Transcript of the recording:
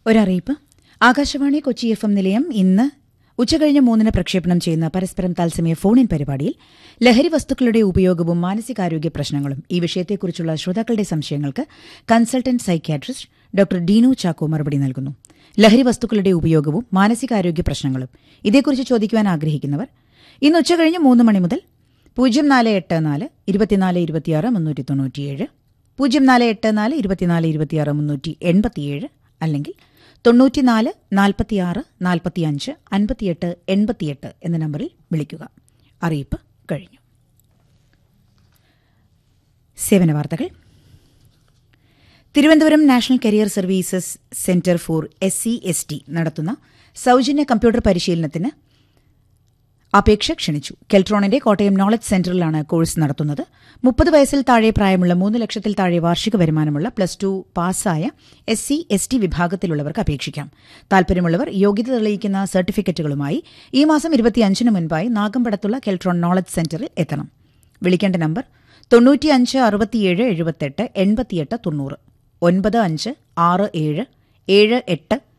ഒരറിയിപ്പ് Akashvani Kochi F M നിലയം ഇന്ന് ഉച്ചകഴിഞ്ഞ് മൂന്നിന് പ്രക്ഷേപണം ചെയ്യുന്ന പരസ്പരം തത്സമയ ഫോണിൻ പരിപാടിയിൽ ലഹരി വസ്തുക്കളുടെ ഉപയോഗവും മാനസികാരോഗ്യ പ്രശ്നങ്ങളും ഈ വിഷയത്തെക്കുറിച്ചുള്ള ശ്രോതാക്കളുടെ സംശയങ്ങൾക്ക് consultant psychiatrist doctor Dinu Chacko മറുപടി നൽകുന്നു ലഹരി വസ്തുക്കളുടെ ഉപയോഗവും മാനസികാരോഗ്യ പ്രശ്നങ്ങളും ഇതേക്കുറിച്ച് ചോദിക്കുവാൻ ആഗ്രഹിക്കുന്നവർ ഇന്ന് ഉച്ചകഴിഞ്ഞ് മൂന്ന് മണി മുതൽ പൂജ്യം നാല് എട്ട് നാല് ഇരുപത്തിനാല് ഇരുപത്തിയാറ് മുന്നൂറ്റി തൊണ്ണൂറ്റിയേഴ് പൂജ്യം നാല് എട്ട് നാല് ഇരുപത്തിനാല് ഇരുപത്തിയാറ് മുന്നൂറ്റി എൺപത്തിയേഴ് അല്ലെങ്കിൽ തൊണ്ണൂറ്റിനാല് നാൽപ്പത്തിയാറ് നാൽപ്പത്തിയഞ്ച് അൻപത്തിയെട്ട് എൺപത്തിയെട്ട് എന്ന നമ്പറിൽ വിളിക്കുക അറിയിപ്പ് കഴിഞ്ഞു സേവന വാർത്തകൾ Thiruvananthapuram national career services centre for S C S T നടത്തുന്ന സൗജന്യ കമ്പ്യൂട്ടർ പരിശീലനത്തിന് അപേക്ഷ ക്ഷണിച്ചു കെൽട്രോണിന്റെ കോട്ടയം നോളജ് സെന്ററിലാണ് കോഴ്സ് നടത്തുന്നത് മുപ്പത് വയസ്സിൽ താഴെ പ്രായമുള്ള മൂന്ന് ലക്ഷത്തിൽ താഴെ വാർഷിക വരുമാനമുള്ള പ്ലസ് ടു പാസ്സായ എസ് സി എസ് ടി വിഭാഗത്തിലുള്ളവർക്ക് അപേക്ഷിക്കാം താൽപര്യമുള്ളവർ യോഗ്യത തെളിയിക്കുന്ന സർട്ടിഫിക്കറ്റുകളുമായി ഈ മാസം ഇരുപത്തിയഞ്ചിന് മുൻപായി നാഗമ്പടത്തുള്ള കെൽട്രോൺ നോളജ് സെന്ററിൽ എത്തണം വിളിക്കേണ്ട നമ്പർ തൊണ്ണൂറ്റിയഞ്ച് അറുപത്തിയേഴ് എഴുപത്തെട്ട് എൺപത്തിയെട്ട് തൊണ്ണൂറ് ഒൻപത് അഞ്ച് ആറ് ഏഴ് ഏഴ് എട്ട്